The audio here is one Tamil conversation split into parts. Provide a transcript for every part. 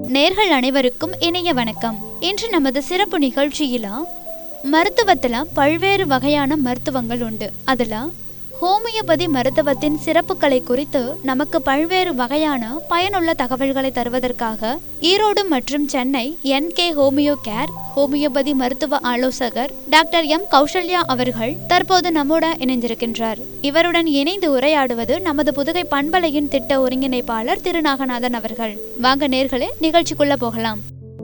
நேர்கள் அனைவருக்கும் இணைய வணக்கம் இன்று நமது சிறப்பு நிகழ்ச்சியில மருத்துவத்துல பல்வேறு வகையான மருத்துவங்கள் உண்டு அதுல ஹோமியோபதி மருத்துவத்தின் சிறப்புகளை குறித்து நமக்கு பல்வேறு வகையான பயனுள்ள தகவல்களை தருவதற்காக ஈரோடு மற்றும் Chennai N K homeo care homeopathy மருத்துவ ஆலோசகர் டாக்டர் எம் கௌசல்யா அவர்கள் தற்போது நம்மோட இணைந்திருக்கின்றார் இவருடன் இணைந்து உரையாடுவது நமது புதுகை பண்பலையின் திட்ட ஒருங்கிணைப்பாளர் திருநாகநாதன் அவர்கள் வாங்க நேர்களே நிகழ்ச்சிக்குள்ள போகலாம்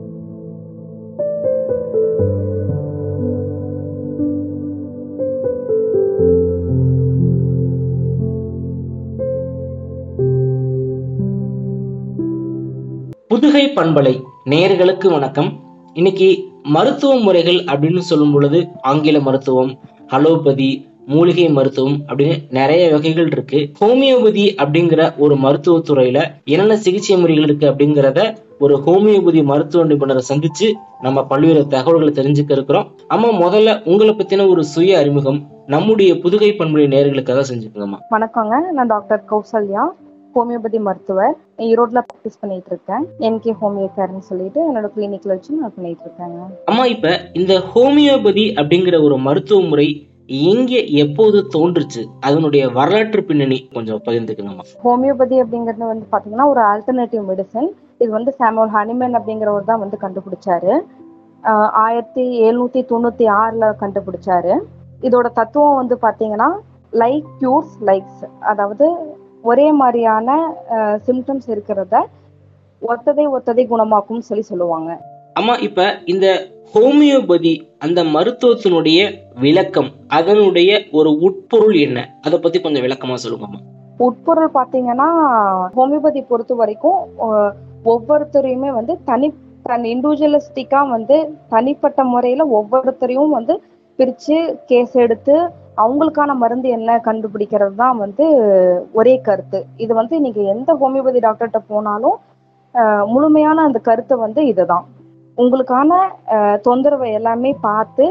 புதுகை பண்பலை நேயர்களுக்கு வணக்கம் இன்னைக்கு மருத்துவ முறைகள் அப்படின்னு சொல்லும் பொழுது ஆங்கில மருத்துவம் அலோபதி மூலிகை மருத்துவம் அப்படின்னு நிறைய வகைகள் இருக்கு ஹோமியோபதி அப்படிங்கிற ஒரு மருத்துவ துறையில என்னென்ன சிகிச்சை முறைகள் இருக்கு அப்படிங்கிறத ஒரு ஹோமியோபதி மருத்துவ நிபுணரை சந்திச்சு நம்ம பல்வேறு தகவல்களை தெரிஞ்சுக்க இருக்கிறோம் அம்மா முதல்ல உங்களை பத்தின ஒரு சுய அறிமுகம் நம்முடைய புதுகை பண்புடைய நேயர்களுக்காக செஞ்சுக்கோங்கம்மா வணக்கங்க நான் டாக்டர் கௌசல்யா ஹோமியோபதி மருத்துவர் ஈரோட்ல ப்ராக்டிஸ் பண்ணிட்டு இருக்கேன் என்கே ஹோமியோ கேர்னு சொல்லிட்டு என்னோட கிளினிக்ல வச்சு நான் பண்ணிட்டு இருக்கேங்க அம்மா இப்ப இந்த ஹோமியோபதி அப்படிங்கிற ஒரு மருத்துவ முறை எங்க எப்போது தோன்றுச்சு அதனுடைய வரலாற்று பின்னணி கொஞ்சம் பகிர்ந்துக்கணுமா ஹோமியோபதி அப்படிங்கிறது வந்து பாத்தீங்கன்னா ஒரு ஆல்டர்னேட்டிவ் மெடிசன் இது வந்து சாமுவல் ஹனிமேன் அப்படிங்கிறவர் தான் வந்து கண்டுபிடிச்சாரு ஆஹ் ஆயிரத்தி எழுநூத்தி தொண்ணூத்தி ஆறுல கண்டுபிடிச்சாரு இதோட தத்துவம் வந்து பாத்தீங்கன்னா லைக் கியூர்ஸ் லைக்ஸ் அதாவது ஒரே மாதிரியான சிம்டம்ஸ் இருக்கிறத ஒத்ததை ஒத்ததை குணமாக்கும் சொல்லி சொல்லுவாங்க அம்மா இப்ப இந்த ஹோமியோபதி அந்த மருத்துவத்தினுடைய விளக்கம் அதனுடைய ஒரு உட்பொருள் என்ன அதை பத்தி கொஞ்சம் விளக்கமா சொல்லுங்கம்மா உட்பொருள் பாத்தீங்கன்னா ஹோமியோபதி பொறுத்த வரைக்கும் அஹ், ஒவ்வொருத்தரையுமே வந்து தனி தன் இண்டிவிஜுவலிஸ்டிக்கா வந்து தனிப்பட்ட முறையில ஒவ்வொருத்தரையும் வந்து பிரிச்சு கேஸ் எடுத்து அவங்களுக்கான மருந்து என்ன கண்டுபிடிக்கிறது தான் வந்து ஒரே கருத்து இது வந்து நீங்க எந்த ஹோமியோபதி டாக்டர்கிட்ட போனாலும் அஹ், முழுமையான அந்த கருத்து வந்து இதுதான் உங்களுக்கான அஹ், தொந்தரவை எல்லாமே பார்த்து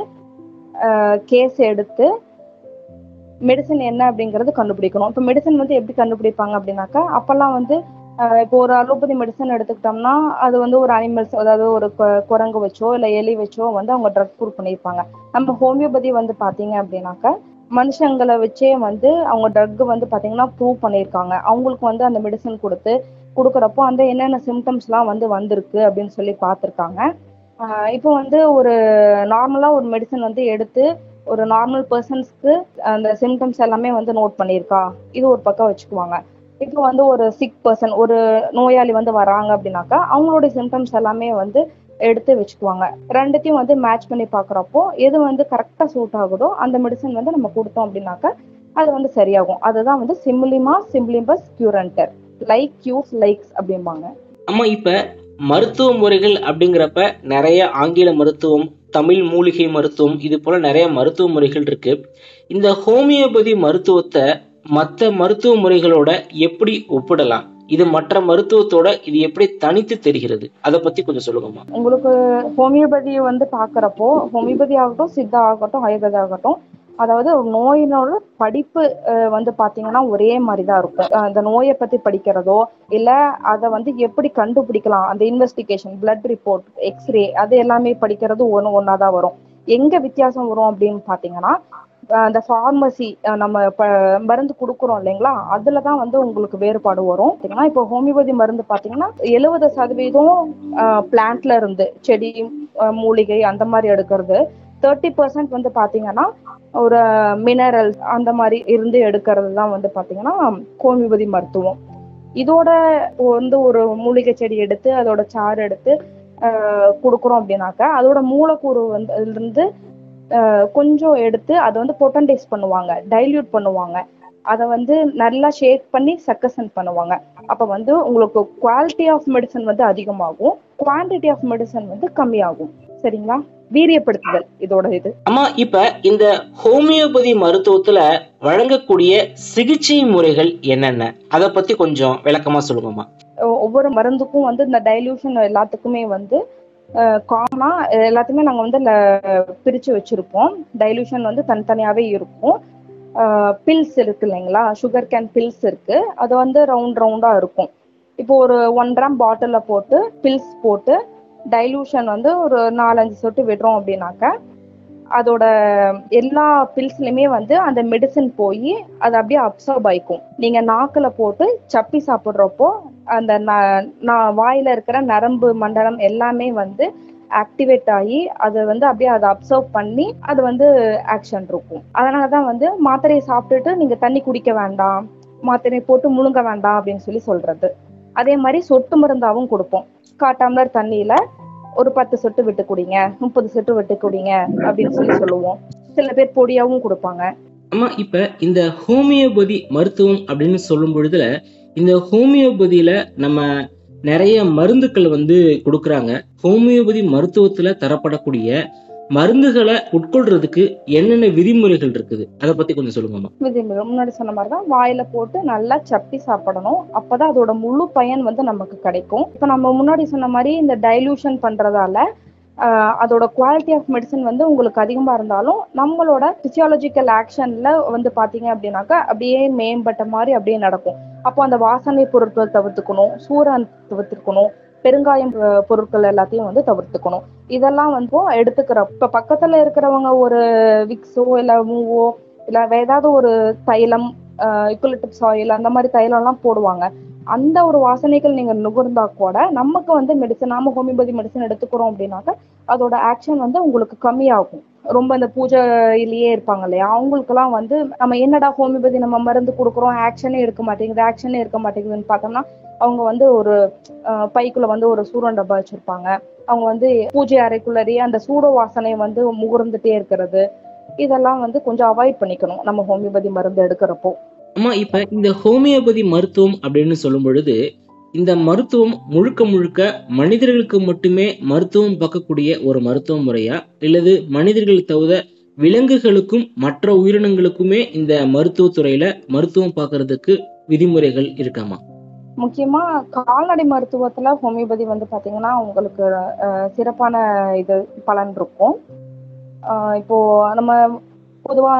கேஸ் எடுத்து மெடிசன் என்ன அப்படிங்கறது கண்டுபிடிக்கணும் இப்போ மெடிசன் வந்து எப்படி கண்டுபிடிப்பாங்க அப்படின்னாக்கா அப்பெல்லாம் வந்து ஆஹ் இப்போ ஒரு அலோபதி மெடிசன் எடுத்துக்கிட்டோம்னா அது வந்து ஒரு அனிமல்ஸ் அதாவது ஒரு கொ- குரங்கு வச்சோ இல்லை எலி வச்சோ வந்து அவங்க ட்ரக் ப்ரூவ் பண்ணியிருப்பாங்க நம்ம ஹோமியோபதி வந்து பார்த்தீங்க அப்படின்னாக்கா மனுஷங்களை வச்சே வந்து அவங்க ட்ரக் வந்து பார்த்தீங்கன்னா ப்ரூவ் பண்ணியிருக்காங்க அவங்களுக்கு வந்து அந்த மெடிசன் கொடுத்து கொடுக்குறப்போ அந்த என்னென்ன சிம்டம்ஸ்லாம் வந்து வந்திருக்கு அப்படின்னு சொல்லி பார்த்துருக்காங்க இப்போ வந்து ஒரு நார்மலாக ஒரு மெடிசன் வந்து எடுத்து ஒரு நார்மல் பர்சன்ஸ்க்கு அந்த சிம்டம்ஸ் எல்லாமே வந்து நோட் பண்ணியிருக்கா இது ஒரு பக்கம் வச்சுக்குவாங்க இப்போ வந்து ஒரு சிக் பர்சன் ஒரு நோயாளி வந்து வராங்க அப்படின்னாக்கா அவங்களுடைய சிம்டம்ஸ் எல்லாமே வந்து எடுத்து வச்சுக்குவாங்க ரெண்டுத்தையும் வந்து மேட்ச் பண்ணி பார்க்குறப்போ எது வந்து கரெக்டாக சூட் ஆகுதோ அந்த மெடிசன் வந்து நம்ம கொடுத்தோம் அப்படின்னாக்கா அது வந்து சரியாகும் அதுதான் வந்து சிம்பிளிமா சிம்பிளிபஸ் கியூரண்டர் லைக் கியூஸ் லைக்ஸ் அப்படிம்பாங்க அம்மா இப்ப மருத்துவ முறைகள் அப்படிங்கிறப்ப நிறைய ஆங்கில மருத்துவம் தமிழ் மூலிகை மருத்துவம் இது போல நிறைய மருத்துவ முறைகள் இருக்கு இந்த ஹோமியோபதி மருத்துவத்தை மற்ற மருத்துவ முறைகளோட எப்படி ஒப்பிடலாம் இது மற்ற மருத்துவத்தோட இது எப்படி தனித்து தெரிகிறது அதை பத்தி கொஞ்சம் சொல்லுங்கம்மா உங்களுக்கு ஹோமியோபதி வந்து பார்க்குறப்போ ஹோமியோபதி ஆகட்டும் சித்தா ஆகட்டும் ஆயுர்வேதா ஆகட்டும் அதாவது ஒரு நோயினோட படிப்பு அஹ், வந்து பார்த்தீங்கன்னா ஒரே மாதிரி தான் இருக்கும் அஹ், அந்த நோயை பற்றி படிக்கிறதோ இல்லை அதை வந்து எப்படி கண்டுபிடிக்கலாம் அந்த இன்வெஸ்டிகேஷன் பிளட் ரிப்போர்ட் எக்ஸ்ரே அது எல்லாமே படிக்கிறது ஒன்று ஒன்றா தான் வரும் எங்கே வித்தியாசம் வரும் அப்படின்னு பார்த்தீங்கன்னா அஹ், அந்த ஃபார்மசி நம்ம ப மருந்து கொடுக்குறோம் இல்லைங்களா அதில் தான் வந்து உங்களுக்கு வேறுபாடு வரும் பார்த்தீங்கன்னா இப்போ ஹோமியோபதி மருந்து பார்த்தீங்கன்னா எழுபது சதவீதம் பிளான்ட்ல இருந்து செடி அஹ், மூலிகை அந்த மாதிரி எடுக்கிறது தேர்ட்டி பர்சன்ட் வந்து பாத்தீங்கன்னா ஒரு மினரல்ஸ் அந்த மாதிரி இருந்து எடுக்கிறது தான் வந்து பாத்தீங்கன்னா ஹோமியோபதி மருத்துவம் இதோட வந்து ஒரு மூலிகை செடி எடுத்து அதோட சாறு எடுத்து அஹ், கொடுக்குறோம் அப்படின்னாக்கா அதோட மூலக்கூறு வந்து அதுல இருந்து அஹ், கொஞ்சம் எடுத்து அதை வந்து பொட்டன்டைஸ் பண்ணுவாங்க டைல்யூட் பண்ணுவாங்க அதை வந்து நல்லா ஷேக் பண்ணி சக்கசன் பண்ணுவாங்க அப்ப வந்து உங்களுக்கு குவாலிட்டி ஆஃப் மெடிசன் வந்து அதிகமாகும் குவான்டிட்டி ஆஃப் மெடிசன் வந்து கம்மியாகும் சரிங்களா வீரியப்படுத்துதல் இதோட இது அம்மா இப்ப இந்த ஹோமியோபதி மருத்துவத்துல வழங்கக்கூடிய சிகிச்சை முறைகள் என்னென்ன அதை பத்தி கொஞ்சம் விளக்கமா சொல்லுங்கம்மா ஒ- ஒவ்வொரு மருந்துக்கும் வந்து இந்த டைல்யூஷன் எல்லாத்துக்குமே வந்து காமனா எல்லாத்தையுமே நாங்க வந்து ல- பிரிச்சு வச்சிருப்போம் டைல்யூஷன் வந்து தனித்தனியாவே இருக்கும் பில்ஸ் இருக்கு இல்லைங்களா சுகர் கேன் பில்ஸ் இருக்கு அது வந்து ரவுண்ட் ரவுண்டா இருக்கும் இப்போ ஒரு ஒன் கிராம் பாட்டில்ல போட்டு பில்ஸ் போட்டு டைலூஷன் வந்து ஒரு நாலஞ்சு சொட்டு விடுறோம் அப்படின்னாக்க அதோட எல்லா பில்ஸ்லயுமே வந்து அந்த மெடிசன் போய் அது அப்படியே அப்சர்வ் ஆயிக்கும் நீங்க நாக்குல போட்டு சப்பி சாப்பிடுறப்போ அந்த ந- நா- வாயில இருக்கிற நரம்பு மண்டலம் எல்லாமே வந்து ஆக்டிவேட் ஆகி அது வந்து அப்படியே அதை அப்சர்வ் பண்ணி அது வந்து ஆக்ஷன் இருக்கும் அதனாலதான் வந்து மாத்திரையை சாப்பிட்டுட்டு நீங்க தண்ணி குடிக்க வேண்டாம் மாத்திரையை போட்டு முழுங்க வேண்டாம் அப்படின்னு சொல்லி சொல்றது அதே மாதிரி சொட்டு மருந்தாவும் கொடுப்போம் கா டம்ளர் தண்ணியில ஒரு பத்து சொட்டு விட்டு குடிங்க முப்பது சொட்டு விட்டு குடிங்க அப்படின்னு சொல்லி சொல்லுவோம் சில பேர் பொடியாவும் கொடுப்பாங்க ஆமா இப்ப இந்த ஹோமியோபதி மருத்துவம் அப்படின்னு சொல்லும் பொழுதுல இந்த ஹோமியோபதியில நம்ம நிறைய மருந்துக்கள் வந்து கொடுக்கறாங்க ஹோமியோபதி மருத்துவத்துல தரப்படக்கூடிய மருந்துகளை உட்கொள்றதுக்கு என்னென்ன விதிமுறைகள் இருக்குது அதை பத்தி கொஞ்சம் சொல்லுங்கம்மா விதிமுறை முன்னாடி சொன்ன மாதிரி தான் வாயில போட்டு நல்லா சப்பி சாப்பிடணும் அப்பதான் அதோட முழு பயன் வந்து நமக்கு கிடைக்கும் இப்ப நம்ம முன்னாடி சொன்ன மாதிரி இந்த டைலூஷன் பண்றதால ஆஹ், அதோட குவாலிட்டி ஆஃப் மெடிசன் வந்து உங்களுக்கு அதிகமா இருந்தாலும் நம்மளோட பிசியாலஜிக்கல் ஆக்ஷன்ல வந்து பாத்தீங்க அப்படின்னாக்கா அப்படியே மேம்பட்ட மாதிரி அப்படியே நடக்கும் அப்போ அந்த வாசனை பொருட்கள் தவிர்த்துக்கணும் சூரன் தவிர்த்துக்கணும் பெருங்காயம் அஹ், பொருட்கள் எல்லாத்தையும் வந்து தவிர்த்துக்கணும் இதெல்லாம் வந்து எடுத்துக்கிற இப்ப பக்கத்துல இருக்கிறவங்க ஒரு விக்ஸோ இல்ல மூவோ இல்ல வேற ஏதாவது ஒரு தைலம் யுக்கலிப்டஸ் ஆயில் அந்த மாதிரி தைலம் எல்லாம் போடுவாங்க அந்த ஒரு வாசனைகள் நீங்க நுகர்ந்தா கூட நமக்கு வந்து மெடிசன் நாம ஹோமியோபதி மெடிசன் எடுத்துக்கிறோம் அப்படின்னாக்க அதோட ஆக்ஷன் வந்து உங்களுக்கு கம்மியாகும் ரொம்ப இந்த பூஜையிலேயே இருப்பாங்க இல்லையா அவங்களுக்குலாம் வந்து நம்ம என்னடா ஹோமியோபதி நம்ம மருந்து கொடுக்குறோம் ஆக்ஷனே இருக்க மாட்டேங்குது ஆக்ஷனே இருக்க மாட்டேங்குதுன்னு பார்த்தோம்னா அவங்க வந்து ஒரு அஹ், பைக்குள்ள வந்து ஒரு சூரன் டப்பா வச்சிருப்பாங்க அவங்க வந்து பூஜை அறைக்குள்ளேயே அந்த சூட வாசனை வந்து முகர்ந்துட்டே இருக்கிறது இதெல்லாம் வந்து கொஞ்சம் அவாய்ட் பண்ணிக்கணும் நம்ம ஹோமியோபதி மருந்து எடுக்கிறப்போ அம்மா இப்ப இந்த ஹோமியோபதி மருத்துவம் அப்படின்னு சொல்லும் பொழுது இந்த மருத்துவம் முழுக்க முழுக்க மனிதர்களுக்கு மட்டுமே மருத்துவம் பார்க்கக்கூடிய ஒரு மருத்துவ முறையா இல்லது மனிதர்கள் தவிர விலங்குகளுக்கும் மற்ற உயிரினங்களுக்குமே இந்த மருத்துவத்துறையில மருத்துவம் பார்க்கறதுக்கு விதிமுறைகள் இருக்காமா முக்கியமா கால்நடை மருத்துவத்துல ஹோமியோபதி வந்து பாத்தீங்கன்னா உங்களுக்கு அஹ், சிறப்பான இது பலன் இருக்கும் அஹ், இப்போ நம்ம பொதுவா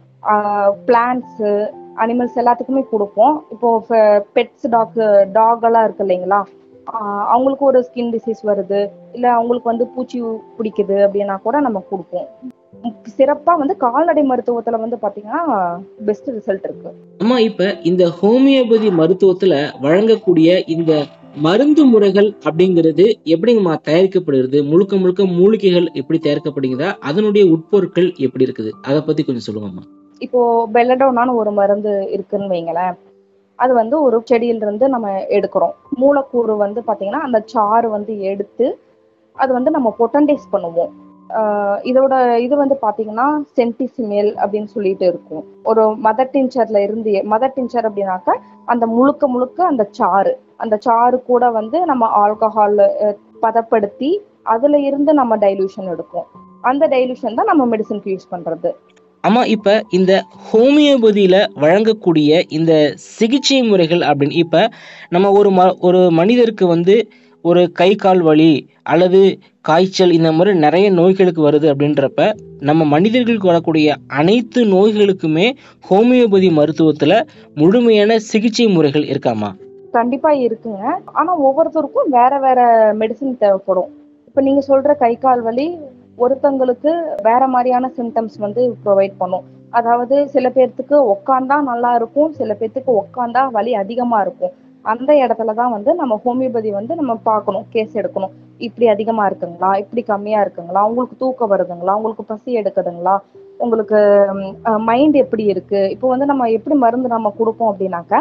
பிளான்ட்ஸ் அனிமல்ஸ் எல்லாத்துக்குமே கொடுப்போம் இப்போ பெட்ஸ் டாக் டாக் எல்லாம் இருக்கு இல்லைங்களா ஆஹ் அவங்களுக்கு ஒரு ஸ்கின் டிசீஸ் வருது இல்ல அவங்களுக்கு வந்து பூச்சி பிடிக்குது அப்படின்னா கூட நம்ம கொடுப்போம் உம் சிறப்பா வந்து கால்நடை மருத்துவத்துல வந்து பாத்தீங்கன்னா பெஸ்ட் ரிசல்ட் இருக்கு அம்மா இப்ப இந்த ஹோமியோபதி மருத்துவத்துல வழங்கக்கூடிய இந்த மருந்து முறைகள் அப்படிங்கிறது எப்படிங்கம்மா தயாரிக்கப்படுகிறது முழுக்க முழுக்க மூலிகைகள் எப்படி தயாரிக்கப்படுகிறதா அதனுடைய உட்பொருட்கள் எப்படி இருக்குது அதை பத்தி கொஞ்சம் சொல்லுங்கம்மா இப்போ பெல்லடோனான்னு ஒரு மருந்து இருக்குன்னு வைங்களேன் அது வந்து ஒரு செடியில இருந்து நம்ம எடுக்கிறோம் மூலக்கூறு வந்து பாத்தீங்கன்னா அந்த சாறு வந்து எடுத்து அது வந்து நம்ம பொட்டன்டைஸ் பண்ணுவோம் ஆஹ் இதோட இது வந்து பாத்தீங்கன்னா சென்டிசிமெல் அப்படின்னு சொல்லிட்டு இருக்கும் ஒரு மதர் டின்ச்சர்ல இருந்து மதர் டின்ச்சர் அப்படின்னாக்கா அந்த முழுக்க முழுக்க அந்த சாறு அந்த சாறு கூட வந்து நம்ம ஆல்கஹால் பதப்படுத்தி அதுல இருந்து நம்ம டைலூஷன் எடுக்கும் அந்த டைலூஷன் தான் நம்ம மெடிசனுக்கு யூஸ் பண்றது ஆமா இப்ப இந்த ஹோமியோபதியில வழங்கக்கூடிய இந்த சிகிச்சை முறைகள் அப்படின்னு இப்ப நம்ம ஒரு ம ஒரு மனிதருக்கு வந்து ஒரு கை கால் வலி அல்லது காய்ச்சல் இந்த மாதிரி நிறைய நோய்களுக்கு வருது அப்படின்றப்ப நம்ம மனிதர்களுக்கு வரக்கூடிய அனைத்து நோய்களுக்குமே ஹோமியோபதி மருத்துவத்துல முழுமையான சிகிச்சை முறைகள் இருக்காமா கண்டிப்பா இருக்குங்க ஆனா ஒவ்வொருத்தருக்கும் வேற வேற மெடிசின் தேவைப்படும் இப்ப நீங்க சொல்ற கை கால் வலி ஒருத்தங்களுக்கு வேற மாதிரியான சிம்டம்ஸ் வந்து ப்ரொவைட் பண்ணும் அதாவது சில பேர்த்துக்கு உக்காந்தா நல்லா இருக்கும் சில பேர்த்துக்கு உக்காந்தா வலி அதிகமா இருக்கும் அந்த இடத்துல தான் வந்து நம்ம ஹோமியோபதி வந்து நம்ம பார்க்கணும் கேஸ் எடுக்கணும் இப்படி அதிகமா இருக்குங்களா இப்படி கம்மியா இருக்குங்களா உங்களுக்கு தூக்கம் வருதுங்களா உங்களுக்கு பசி எடுக்குதுங்களா உங்களுக்கு மைண்ட் எப்படி இருக்கு இப்போ வந்து நம்ம எப்படி மருந்து நம்ம கொடுப்போம் அப்படின்னாக்கா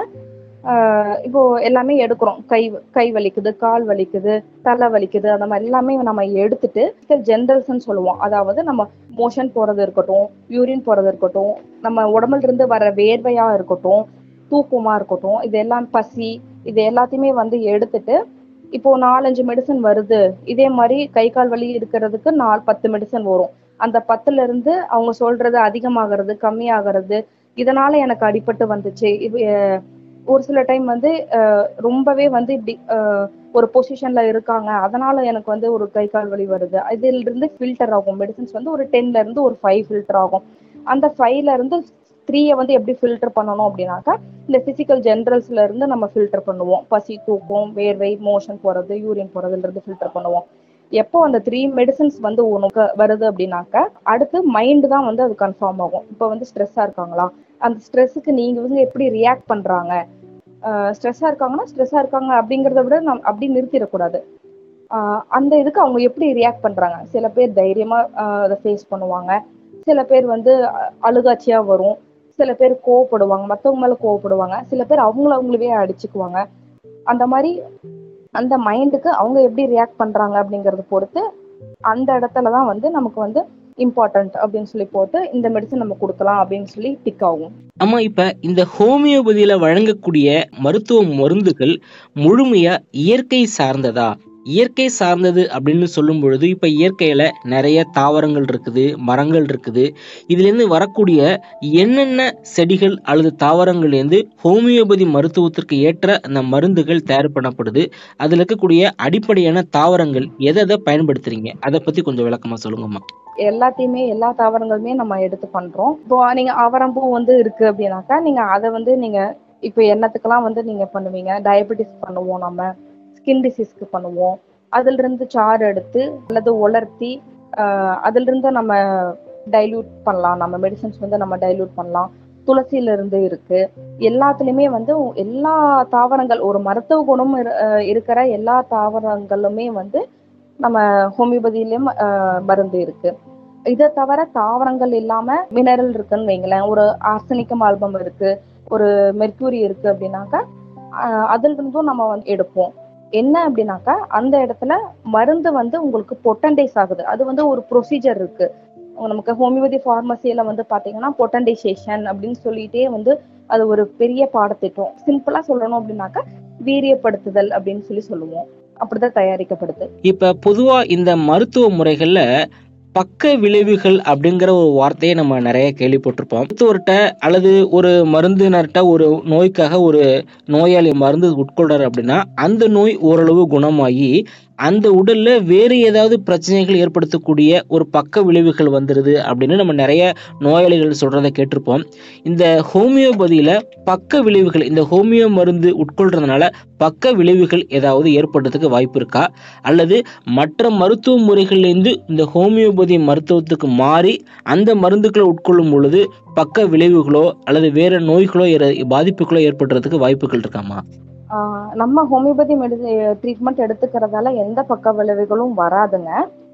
ஆஹ் இப்போ எல்லாமே எடுக்கிறோம் கை கை வலிக்குது கால் வலிக்குது தலை வலிக்குது அந்த மாதிரி எல்லாமே நம்ம எடுத்துட்டு ஜென்ரல்ஸ்ன்னு சொல்லுவோம் அதாவது நம்ம மோஷன் போறது இருக்கட்டும் யூரின் போறது இருக்கட்டும் நம்ம உடம்புல இருந்து வர வேர்வையா இருக்கட்டும் தூக்கமா இருக்கட்டும் இது எல்லாம் பசி இது எல்லாத்தையுமே வந்து எடுத்துட்டு இப்போ நாலஞ்சு மெடிசன் வருது இதே மாதிரி கை கால் வலி இருக்கிறதுக்கு நாலு பத்து மெடிசன் வரும் அந்த பத்துல இருந்து அவங்க சொல்றது அதிகமாகிறது கம்மியாகிறது இதனால எனக்கு அடிபட்டு வந்துச்சு இது அஹ், ஒரு சில டைம் வந்து அஹ், ரொம்பவே வந்து இப்படி அஹ், ஒரு பொசிஷன்ல இருக்காங்க அதனால எனக்கு வந்து ஒரு கை கால் வலி வருது இதுல இருந்து ஃபில்டர் ஆகும் மெடிசன்ஸ் வந்து ஒரு டென்ல இருந்து ஒரு ஃபைவ் ஃபில்டர் ஆகும் அந்த ஃபைவ்ல இருந்து த்ரீயை வந்து எப்படி ஃபில்டர் பண்ணணும் அப்படின்னாக்கா இந்த பிசிக்கல் ஜென்ரல்ஸ்ல இருந்து நம்ம ஃபில்டர் பண்ணுவோம் பசி தூக்கம் வேர்வை மோஷன் போறது யூரின் போறதுல இருந்து ஃபில்டர் பண்ணுவோம் எப்போ அந்த த்ரீ மெடிசன்ஸ் வந்து உனக்கு வருது அப்படின்னாக்க அடுத்து மைண்ட் தான் வந்து அது கன்ஃபார்ம் ஆகும் இப்போ வந்து ஸ்ட்ரெஸ்ஸா இருக்காங்களா அந்த ஸ்ட்ரெஸ்ஸுக்கு நீங்க வந்து எப்படி ரியாக்ட் பண்றாங்க ஸ்ட்ரெஸ்ஸா இருக்காங்கன்னா ஸ்ட்ரெஸ்ஸா இருக்காங்க அப்படிங்கறத விட நம்ம அப்படி நிறுத்திடக்கூடாது ஆஹ் அந்த இதுக்கு அவங்க எப்படி ரியாக்ட் பண்றாங்க சில பேர் தைரியமா ஆஹ் அதை ஃபேஸ் பண்ணுவாங்க சில பேர் வந்து அ- அழுகாட்சியா வரும் சில பேர் கோவப்படுவாங்க மத்தவங்க மேல கோவப்படுவாங்க சில பேர் அவங்கள அவங்களவே அடிச்சுக்குவாங்க அந்த மாதிரி அந்த மைண்டுக்கு அவங்க எப்படி ரியாக்ட் பண்றாங்க அப்படிங்கறத பொறுத்து அந்த இடத்துல தான் வந்து நமக்கு வந்து இம்பார்ட்டன்ட் அப்படின்னு சொல்லி போட்டு இந்த மெடிசன் நம்ம கொடுக்கலாம் அப்படின்னு சொல்லி டிக் ஆகும் ஆமா இப்ப இந்த ஹோமியோபதியில வழங்கக்கூடிய மருத்துவ மருந்துகள் முழுமையா இயற்கை சார்ந்ததா இயற்கை சார்ந்தது அப்படின்னு சொல்லும் பொழுது இப்ப இயற்கையில நிறைய தாவரங்கள் இருக்குது மரங்கள் இருக்குது இதுல இருந்து வரக்கூடிய என்னென்ன செடிகள் அல்லது தாவரங்கள்ல இருந்து ஹோமியோபதி மருத்துவத்திற்கு ஏற்ற அந்த மருந்துகள் தயார் பண்ணப்படுது அதுல இருக்கக்கூடிய அடிப்படையான தாவரங்கள் எதை எதை பயன்படுத்துறீங்க அதை பத்தி கொஞ்சம் விளக்கமா சொல்லுங்கம்மா எல்லாத்தையுமே எல்லா தாவரங்களுமே நம்ம எடுத்து பண்றோம் இப்போ நீங்க அவரம்பூ வந்து இருக்கு அப்படின்னாக்கா நீங்க அதை வந்து நீங்க இப்போ எண்ணத்துக்கெல்லாம் வந்து நீங்க பண்ணுவீங்க டயபெட்டிஸ் பண்ணுவோம் நம்ம ஸ்கின் டிசீஸ்க்கு பண்ணுவோம் அதுல இருந்து சாறு எடுத்து அல்லது உலர்த்தி ஆஹ் அதுல இருந்து நம்ம டைல்யூட் பண்ணலாம் நம்ம மெடிசன்ஸ் வந்து நம்ம டைல்யூட் பண்ணலாம் துளசியில இருந்து இருக்கு எல்லாத்துலயுமே வந்து எல்லா தாவரங்கள் ஒரு மருத்துவ குணம் இரு- ஆஹ் இருக்கிற எல்லா தாவரங்களுமே வந்து நம்ம ஹோமியோபதியிலயும் ஆஹ் மருந்து இருக்கு இதை தவிர தாவரங்கள் இல்லாம மினரல் இருக்குன்னு வைங்களேன் ஒரு ஆர்சனிக்கம் ஆல்பம் இருக்கு ஒரு மெர்க்யூரி இருக்கு அப்படின்னாக்கா ஆஹ் அதுல இருந்தும் நம்ம வந்து எடுப்போம் என்ன அப்படின்னாக்கா அந்த இடத்துல மருந்து வந்து உங்களுக்கு பொட்டன்டைஸ் ஆகுது அது வந்து ஒரு ப்ரொசீஜர் இருக்கு நமக்கு ஹோமியோபதி ஃபார்மசியில வந்து பாத்தீங்கன்னா பொட்டன்டைசேஷன் அப்படின்னு சொல்லிட்டே வந்து அது ஒரு பெரிய பாடத்திட்டம் சிம்பிளா சொல்லணும் அப்படின்னாக்கா வீரியப்படுத்துதல் அப்படின்னு சொல்லி சொல்லுவோம் அப்படிதான் தயாரிக்கப்படுது இப்ப பொதுவா இந்த மருத்துவ முறைகள்ல பக்க விளைவுகள் அப்படிங்கிற ஒரு வார்த்தையை நம்ம நிறைய கேள்விப்பட்டிருப்போம் மருத்துவர்கிட்ட அல்லது ஒரு மருந்தினர்கிட்ட ஒரு நோய்க்காக ஒரு நோயாளி மருந்து உட்கொள்றாரு அப்படின்னா அந்த நோய் ஓரளவு குணமாகி அந்த உடல்ல வேறு ஏதாவது பிரச்சனைகள் ஏற்படுத்தக்கூடிய ஒரு பக்க விளைவுகள் வந்துருது அப்படின்னு நம்ம நிறைய நோயாளிகள் சொல்றதை கேட்டிருப்போம் இந்த ஹோமியோபதியில பக்க விளைவுகள் இந்த ஹோமியோ மருந்து உட்கொள்றதுனால பக்க விளைவுகள் ஏதாவது ஏற்படுறதுக்கு வாய்ப்பு இருக்கா அல்லது மற்ற மருத்துவ முறைகள்லேருந்து இந்த ஹோமியோபதி மருத்துவத்துக்கு மாறி அந்த மருந்துகளை உட்கொள்ளும் பொழுது பக்க விளைவுகளோ அல்லது வேற நோய்களோ ஏற- பாதிப்புகளோ ஏற்படுறதுக்கு வாய்ப்புகள் இருக்காமா ஆஹ் நம்ம ஹோமியோபதி மெடிசி ட்ரீட்மெண்ட் எடுத்துக்கிறதால எந்த பக்க விளைவுகளும் வராதுங்க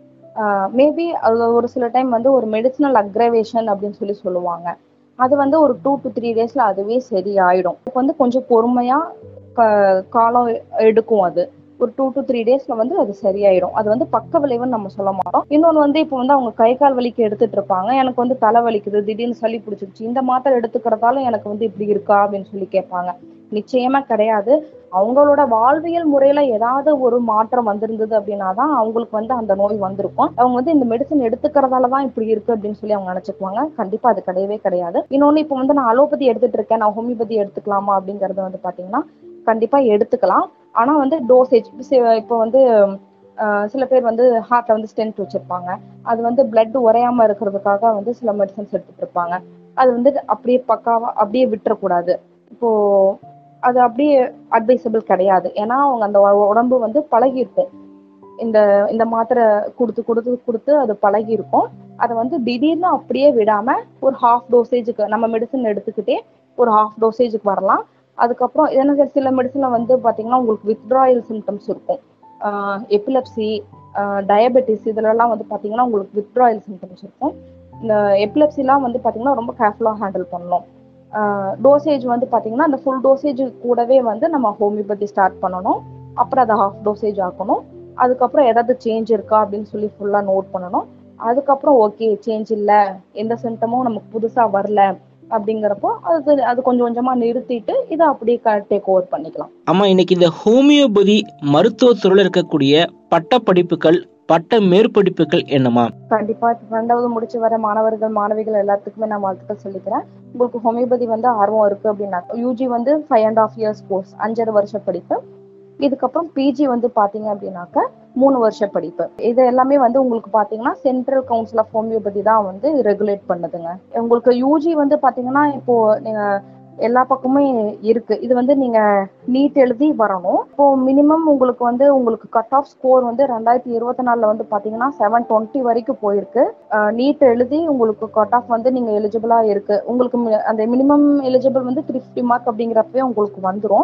மேபி அது ஒரு சில டைம் வந்து ஒரு மெடிசினல் அக்ரவேஷன் அப்படின்னு சொல்லி சொல்லுவாங்க அது வந்து ஒரு டூ டு த்ரீ டேஸ்ல அதுவே சரியாயிடும் இப்போ வந்து கொஞ்சம் பொறுமையா க- காலம் எடுக்கும் அது ஒரு டூ டு த்ரீ டேஸ்ல வந்து அது சரியாயிடும் அது வந்து பக்க விளைவுன்னு நம்ம சொல்ல மாட்டோம் இன்னொன்று வந்து இப்போ வந்து அவங்க கை கால் வலிக்கு எடுத்துட்டு இருப்பாங்க எனக்கு வந்து தலை வலிக்குது திடீர்னு சளி பிடிச்சிருச்சு இந்த மாத்திரை எடுத்துக்கிறதால எனக்கு வந்து இப்படி இருக்கா அப்படின்னு சொல்லி கேட்பாங்க நிச்சயமா கிடையாது அவங்களோட வாழ்வியல் முறையில ஏதாவது ஒரு மாற்றம் வந்திருந்தது அப்படின்னா தான் அவங்களுக்கு வந்து அந்த நோய் வந்திருக்கும் அவங்க வந்து இந்த மெடிசன் எடுத்துக்கிறதால தான் இப்படி இருக்கு அப்படின்னு சொல்லி அவங்க நினைச்சுக்குவாங்க கண்டிப்பா அது கிடையவே கிடையாது இன்னொன்னு இப்போ வந்து நான் அலோபதி எடுத்துட்டு இருக்கேன் நான் ஹோமியோபதி எடுத்துக்கலாமா அப்படிங்கறது வந்து பாத்தீங்கன்னா கண்டிப்பா எடுத்துக்கலாம் ஆனா வந்து டோசேஜ் இப்போ வந்து அஹ், சில பேர் வந்து ஹார்ட்ல வந்து ஸ்டென்ட் வச்சிருப்பாங்க அது வந்து பிளட் உறையாம இருக்கிறதுக்காக வந்து சில மெடிசன்ஸ் எடுத்துட்டு இருப்பாங்க அது வந்து அப்படியே பக்காவா அப்படியே விட்டுறக்கூடாது இப்போ அது அப்படியே அட்வைசபிள் கிடையாது ஏன்னா அவங்க அந்த உ- உடம்பு வந்து பழகி இருக்கும் இந்த இந்த மாத்திரை கொடுத்து கொடுத்து கொடுத்து அது பழகி இருக்கும் அதை வந்து திடீர்னு அப்படியே விடாம ஒரு ஹாஃப் டோசேஜுக்கு நம்ம மெடிசன் எடுத்துக்கிட்டே ஒரு ஹாஃப் டோசேஜுக்கு வரலாம் அதுக்கப்புறம் என்ன சில மெடிசன்ல வந்து பாத்தீங்கன்னா உங்களுக்கு வித்ட்ராயல் சிம்டம்ஸ் இருக்கும் எபிலப்சி டயபெட்டிஸ் இதுலலாம் வந்து பாத்தீங்கன்னா உங்களுக்கு வித்ட்ராயல் சிம்டம்ஸ் இருக்கும் இந்த எபிலப்சிலாம் வந்து பாத்தீங்கன்னா ரொம்ப கேர்ஃபுல்லாக ஹேண்டில் பண்ணணும் டோசேஜ் வந்து பாத்தீங்கன்னா அந்த ஃபுல் டோசேஜ் கூடவே வந்து நம்ம ஹோமியோபதி ஸ்டார்ட் பண்ணணும் அப்புறம் அதை ஹாஃப் டோசேஜ் ஆக்கணும் அதுக்கப்புறம் ஏதாவது சேஞ்ச் இருக்கா அப்படின்னு சொல்லி ஃபுல்லாக நோட் பண்ணணும் அதுக்கப்புறம் ஓகே சேஞ்ச் இல்லை எந்த சிம்டமும் நமக்கு புதுசாக வரல அப்படிங்கிறப்போ அது அது கொஞ்சம் கொஞ்சமாக நிறுத்திட்டு இதை அப்படியே டேக் ஓவர் பண்ணிக்கலாம் ஆமா இன்னைக்கு இந்த ஹோமியோபதி மருத்துவத்துறையில் இருக்கக்கூடிய பட்ட படிப்புகள் பட்ட மேற்படிப்புகள் என்னமா கண்டிப்பா இப்ப ரெண்டாவது முடிச்சு வர மாணவர்கள் மாணவிகள் எல்லாத்துக்குமே நான் வாழ்த்துக்கள் சொல்லிக்கிறேன் உங்களுக்கு ஹோமியோபதி வந்து ஆர்வம் இருக்கு அப்படின்னா யூஜி வந்து five and half years course அஞ்சரை வருஷ படிப்பு இதுக்கப்புறம் பிஜி வந்து பாத்தீங்க அப்படின்னாக்க மூணு வருஷ படிப்பு இது எல்லாமே வந்து உங்களுக்கு பாத்தீங்கன்னா சென்ட்ரல் கவுன்சில் ஆஃப் ஹோமியோபதி தான் வந்து ரெகுலேட் பண்ணுதுங்க உங்களுக்கு யூஜி வந்து பாத்தீங்கன்னா இப்போ நீங்க எல்லா பக்கமுமே இருக்கு இது வந்து நீங்க நீட் எழுதி வரணும் இப்போ மினிமம் உங்களுக்கு வந்து உங்களுக்கு கட் ஆஃப் ஸ்கோர் வந்து ரெண்டாயிரத்தி இருபத்தி நாலுல வந்து பாத்தீங்கன்னா செவன் டுவெண்ட்டி வரைக்கும் போயிருக்கு நீட் எழுதி உங்களுக்கு கட் ஆஃப் வந்து நீங்க எலிஜிபிளா இருக்கு உங்களுக்கு மி- அந்த மினிமம் எலிஜிபிள் வந்து த்ரீ ஃபிஃப்டி மார்க் அப்படிங்கிறப்பவே உங்களுக்கு வந்துடும்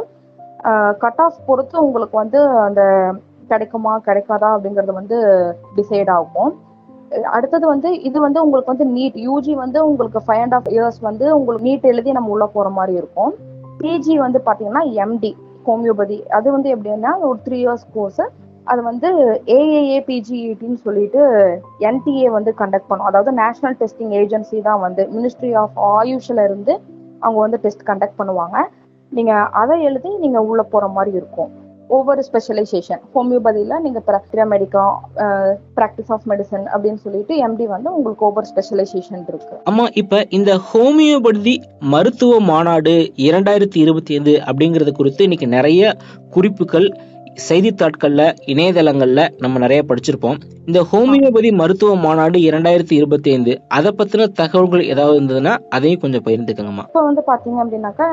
கட் ஆஃப் பொறுத்து உங்களுக்கு வந்து அந்த கிடைக்குமா கிடைக்காதா அப்படிங்கறது வந்து டிசைட் ஆகும் அஹ் அடுத்தது வந்து இது வந்து உங்களுக்கு வந்து நீட் யூஜி வந்து உங்களுக்கு ஃபைவ் அண்ட் ஆஃப் இயர்ஸ் வந்து உங்களுக்கு நீட் எழுதி நம்ம உள்ள போற மாதிரி இருக்கும் பிஜி வந்து பாத்தீங்கன்னா எம்டி ஹோமியோபதி அது வந்து எப்படின்னா ஒரு த்ரீ இயர்ஸ் கோர்ஸ் அது வந்து ஏஏஏ பிஜிஇடின்னு சொல்லிட்டு என்டிஏ வந்து கண்டக்ட் பண்ணும் அதாவது நேஷனல் டெஸ்டிங் ஏஜென்சி தான் வந்து மினிஸ்ட்ரி ஆஃப் ஆயுஷ்ல இருந்து அவங்க வந்து டெஸ்ட் கண்டக்ட் பண்ணுவாங்க நீங்க அதை எழுதி நீங்க உள்ள போற மாதிரி இருக்கும் ஒவ்வொரு ஸ்பெஷலைசேஷன் ஹோமியோபதியில நீங்க மெடிக்கா ப்ராக்டிஸ் ஆஃப் மெடிசன் அப்படின்னு சொல்லிட்டு எம்டி வந்து உங்களுக்கு ஒவ்வொரு ஸ்பெஷலைசேஷன் இருக்கு ஆமா இப்ப இந்த ஹோமியோபதி மருத்துவ மாநாடு இரண்டாயிரத்தி இருபத்தி ஐந்து அப்படிங்கறது குறித்து இன்னைக்கு நிறைய குறிப்புகள் செய்தித்தாட்கள்ல இணையதளங்கள்ல நம்ம நிறைய படிச்சிருப்போம் இந்த ஹோமியோபதி மருத்துவ மாநாடு இரண்டாயிரத்தி இருபத்தி ஐந்து அதை பத்தின தகவல்கள் ஏதாவது இருந்ததுன்னா அதையும் கொஞ்சம் பகிர்ந்துக்கங்கம்மா இப்போ வந்து பாத்தீங்க அப்படின்னாக்கா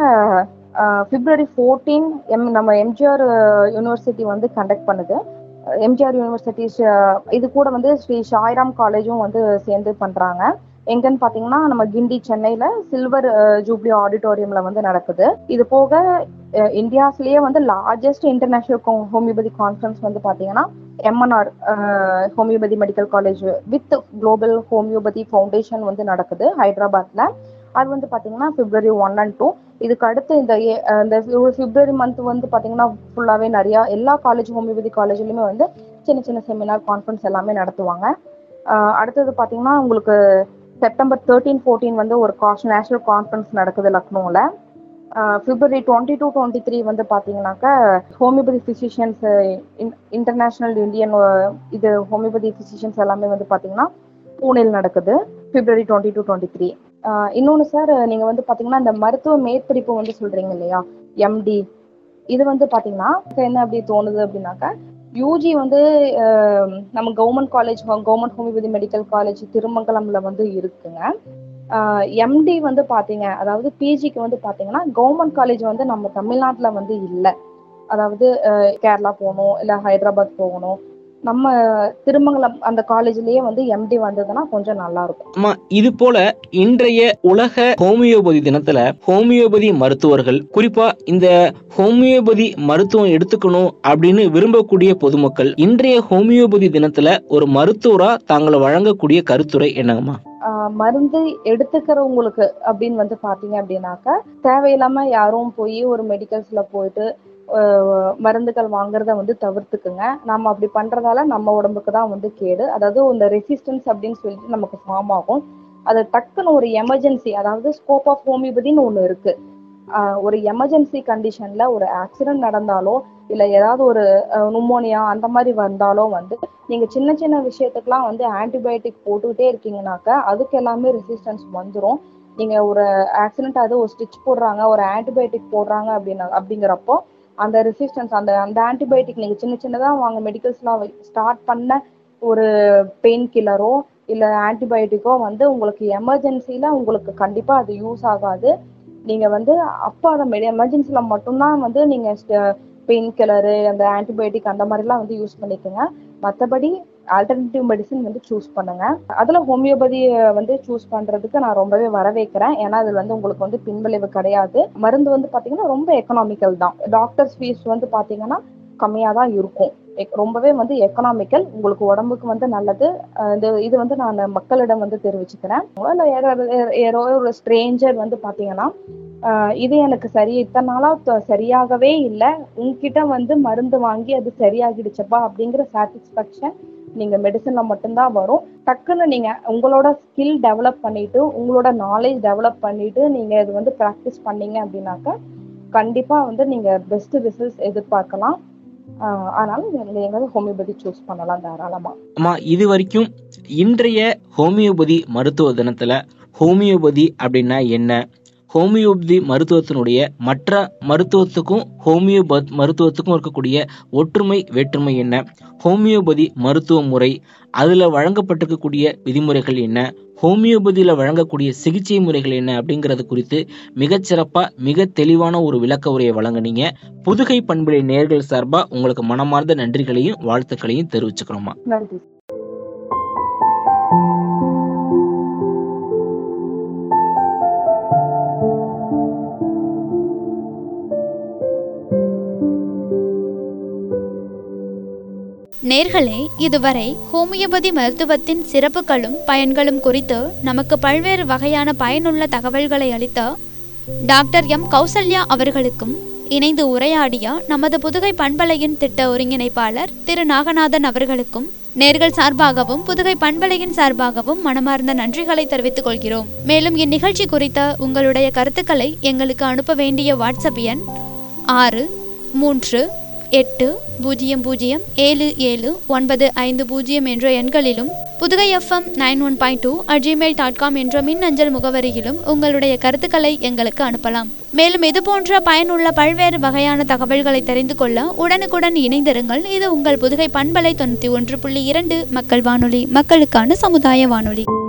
பிப்ரவரி ஃபோர்டீன் எம் நம்ம எம்ஜிஆர் யூனிவர்சிட்டி வந்து கண்டக்ட் பண்ணுது எம்ஜிஆர் யூனிவர்சிட்டி இது கூட வந்து ஸ்ரீ சாய்ராம் காலேஜும் வந்து சேர்ந்து பண்றாங்க எங்கன்னு பாத்தீங்கன்னா நம்ம கிண்டி சென்னையில சில்வர் ஜூப்ளி ஆடிட்டோரியம்ல வந்து நடக்குது இது போக அஹ், இந்தியாஸ்லயே வந்து லார்ஜஸ்ட் இன்டர்நேஷனல் ஹோமியோபதி கான்ஃபரன்ஸ் வந்து பாத்தீங்கன்னா M N R homeopathy medical college with global homeopathy foundation வந்து நடக்குது ஹைதராபாத்ல அது வந்து பாத்தீங்கன்னா பிப்ரவரி ஒன் அண்ட் டூ இதுக்கு அடுத்து இந்த ஏ- அஹ் இந்த பிப்ரவரி மந்த் வந்து பாத்தீங்கன்னா ஃபுல்லாவே நிறைய எல்லா காலேஜ் ஹோமியோபதி காலேஜ்லயுமே வந்து சின்ன சின்ன செமினார் கான்ஃபரன்ஸ் எல்லாமே நடத்துவாங்க அஹ் அடுத்தது பாத்தீங்கன்னா உங்களுக்கு செப்டம்பர் தேர்ட்டீன் ஃபோர்டீன் வந்து ஒரு காஷ் நேஷனல் கான்ஃபரன்ஸ் நடக்குது லக்னோவில் February twenty two twenty three வந்து பார்த்தீங்கன்னாக்கா ஹோமியோபதி ஃபிசிஷியன்ஸ் இன்டர்நேஷ்னல் இந்தியன் இது ஹோமியோபதி ஃபிசிஷியன்ஸ் எல்லாமே வந்து பார்த்தீங்கன்னா பூனேல் நடக்குது February twenty two twenty three இன்னொன்று சார் நீங்கள் வந்து பார்த்தீங்கன்னா இந்த மருத்துவ மேற்படிப்பு வந்து சொல்கிறீங்க இல்லையா எம்டி இது வந்து பார்த்தீங்கன்னா எனக்கு என்ன அப்படி தோணுது அப்படின்னாக்கா யூஜி வந்து அஹ், நம்ம government college government homeopathy medical college திருமங்கலம்ல வந்து இருக்குங்க எம்டி வந்து பாத்தீங்க அதாவது பிஜிக்கு வந்து பாத்தீங்கன்னா கவர்மெண்ட் காலேஜ் வந்து நம்ம தமிழ்நாட்டுல வந்து இல்ல அதாவது அஹ், கேரளா போகணும் இல்ல ஹைதராபாத் போகணும் நம்ம திருமங்கலம் அந்த காலேஜ்லயே வந்து எம்டி வந்ததுன்னா கொஞ்சம் நல்லா இருக்கும் ஆமா இது போல இன்றைய உலக ஹோமியோபதி தினத்துல ஹோமியோபதி மருத்துவர்கள் குறிப்பா இந்த ஹோமியோபதி மருத்துவம் எடுத்துக்கணும் அப்படின்னு விரும்பக்கூடிய பொதுமக்கள் இன்றைய ஹோமியோபதி தினத்துல ஒரு மருத்துவரா தாங்களை வழங்கக்கூடிய கருத்துரை என்னங்கம்மா ஆஹ் மருந்து எடுத்துக்கிறவங்களுக்கு அப்படின்னு வந்து பாத்தீங்க அப்படின்னாக்கா தேவையில்லாம யாரும் போய் ஒரு மெடிக்கல்ஸ்ல போயிட்டு ஆஹ் மருந்துகள் வாங்குறத வந்து தவிர்த்துக்குங்க நம்ம அப்படி பண்றதால நம்ம உடம்புக்கு தான் வந்து கேடு அதாவது இந்த ரெசிஸ்டன்ஸ் அப்படின்னு சொல்லிட்டு நமக்கு ஃபார்ம் ஆகும் அது டக்குன்னு ஒரு எமர்ஜென்சி அதாவது ஸ்கோப் ஆஃப் ஹோமியோபதின்னு ஒண்ணு இருக்கு ஆஹ் ஒரு எமர்ஜென்சி கண்டிஷன்ல ஒரு ஆக்சிடென்ட் நடந்தாலோ இல்ல ஏதாவது ஒரு நுமோனியா அந்த மாதிரி வந்தாலோ வந்து நீங்க சின்ன சின்ன விஷயத்துக்குலாம் வந்து ஆன்டிபயோட்டிக் போட்டுக்கிட்டே இருக்கீங்கனாக்கா அதுக்கு எல்லாமே ரெசிஸ்டன்ஸ் வந்துரும் நீங்க ஒரு ஆக்சிடென்ட் அது ஒரு ஸ்டிச் போடுறாங்க ஒரு ஆன்டிபயோட்டிக் போடுறாங்க அப்படின்னா அப்படிங்கிறப்போ அந்த ரெசிஸ்டன்ஸ் அந்த அந்த ஆன்டிபயோட்டிக் நீங்க சின்ன சின்னதா வாங்க மெடிக்கல்ஸ்லாம் ஸ்டார்ட் பண்ண ஒரு பெயின் கில்லரோ இல்ல ஆன்டிபயோட்டிக்கோ வந்து உங்களுக்கு எமர்ஜென்சில உங்களுக்கு கண்டிப்பா அது யூஸ் ஆகாது நீங்க வந்து அப்போ அதை எமர்ஜென்சில மட்டும்தான் வந்து நீங்க பெயின் கில்லரு அந்த ஆன்டிபயோட்டிக் அந்த மாதிரிலாம் வந்து யூஸ் பண்ணிக்கோங்க மற்றபடி ஆல்டர்னேட்டிவ் மெடிசன் வந்து சூஸ் பண்ணுங்க அதுல ஹோமியோபதி வந்து சூஸ் பண்றதுக்கு நான் ரொம்பவே வரவேற்கிறேன் ஏன்னா அதுல வந்து உங்களுக்கு வந்து பின்விளைவு கிடையாது மருந்து வந்து பாத்தீங்கன்னா ரொம்ப எக்கனாமிக்கல் தான் டாக்டர்ஸ் ஃபீஸ் வந்து பாத்தீங்கன்னா கம்மியா தான் இருக்கும் எக்- ரொம்பவே வந்து எக்கனாமிக்கல் உங்களுக்கு உடம்புக்கு வந்து நல்லது அஹ் இந்த இது வந்து நான் மக்களிடம் வந்து தெரிவிச்சுக்கிறேன் இல்ல யாரோ- யாரோ ஒரு ஸ்ட்ரேஞ்சர் வந்து பாத்தீங்கன்னா ஆஹ் இது எனக்கு சரி இத்தனை நாளா த- சரியாகவே இல்லை உங்ககிட்ட வந்து மருந்து வாங்கி அது சரியாகிடுச்சப்பா அப்படிங்கிற சாட்டிஸ்ஃபேக்ஷன் நீங்க மெடிசன்ல மட்டும்தான் வரும் டக்குன்னு நீங்க உங்களோட ஸ்கில் டெவலப் பண்ணிட்டு உங்களோட நாலேஜ் டெவலப் பண்ணிட்டு நீங்க இது வந்து ப்ராக்டிஸ் பண்ணீங்க அப்படின்னாக்கா கண்டிப்பா வந்து நீங்க பெஸ்ட் ரிசல்ட்ஸ் எதிர்பார்க்கலாம் ஆஹ் அதனால நீங்க நீங்க வந்து ஹோமியோபதி சூஸ் பண்ணலாம் தாராளமா அம்மா இது வரைக்கும் இன்றைய ஹோமியோபதி மருத்துவ தினத்துல ஹோமியோபதி அப்படின்னா என்ன ஹோமியோபதி மருத்துவத்தினுடைய மற்ற மருத்துவத்துக்கும் ஹோமியோபத் மருத்துவத்துக்கும் இருக்கக்கூடிய ஒற்றுமை வேற்றுமை என்ன ஹோமியோபதி மருத்துவ முறை அதுல வழங்கப்பட்டிருக்கக்கூடிய விதிமுறைகள் என்ன ஹோமியோபதியில வழங்கக்கூடிய சிகிச்சை முறைகள் என்ன அப்படிங்கறது குறித்து மிகச்சிறப்பா மிக தெளிவான ஒரு விளக்க உரையை வழங்குனீங்க புதுகை பண்புடைய நேர்கள் சார்பா உங்களுக்கு மனமார்ந்த நன்றிகளையும் வாழ்த்துக்களையும் தெரிவிச்சுக்கிறோமா நன்றி நேர்களே இதுவரை ஹோமியோபதி மருத்துவத்தின் சிறப்புகளும் பயன்களும் குறித்து நமக்கு பல்வேறு வகையான பயனுள்ள தகவல்களை அளித்த டாக்டர் எம் கௌசல்யா அவர்களுக்கும் இணைந்து உரையாடிய நமது புதுகை பண்பலையின் திட்ட ஒருங்கிணைப்பாளர் திரு நாகநாதன் அவர்களுக்கும் நேர்கள் சார்பாகவும் புதுகை பண்பலையின் சார்பாகவும் மனமார்ந்த நன்றிகளை தெரிவித்துக் கொள்கிறோம் மேலும் இந்நிகழ்ச்சி குறித்த உங்களுடைய கருத்துக்களை எங்களுக்கு அனுப்ப வேண்டிய வாட்ஸ்அப் எண் ஆறு மூன்று எட்டு பூஜ்ஜியம் பூஜ்ஜியம் ஏழு ஏழு ஒன்பது ஐந்து பூஜ்ஜியம் என்ற எண்களிலும் Pudugai F M nine one point two at Gmail dot com என்ற மின்னஞ்சல் முகவரியிலும் உங்களுடைய கருத்துக்களை எங்களுக்கு அனுப்பலாம் மேலும் இது போன்ற பயனுள்ள பல்வேறு வகையான தகவல்களை தெரிந்து கொள்ள உடனுக்குடன் இணைந்திருங்கள் இது உங்கள் புதுகை பண்பலை தொண்ணூற்றி ஒன்று புள்ளி இரண்டு மக்கள் வானொலி மக்களுக்கான சமுதாய வானொலி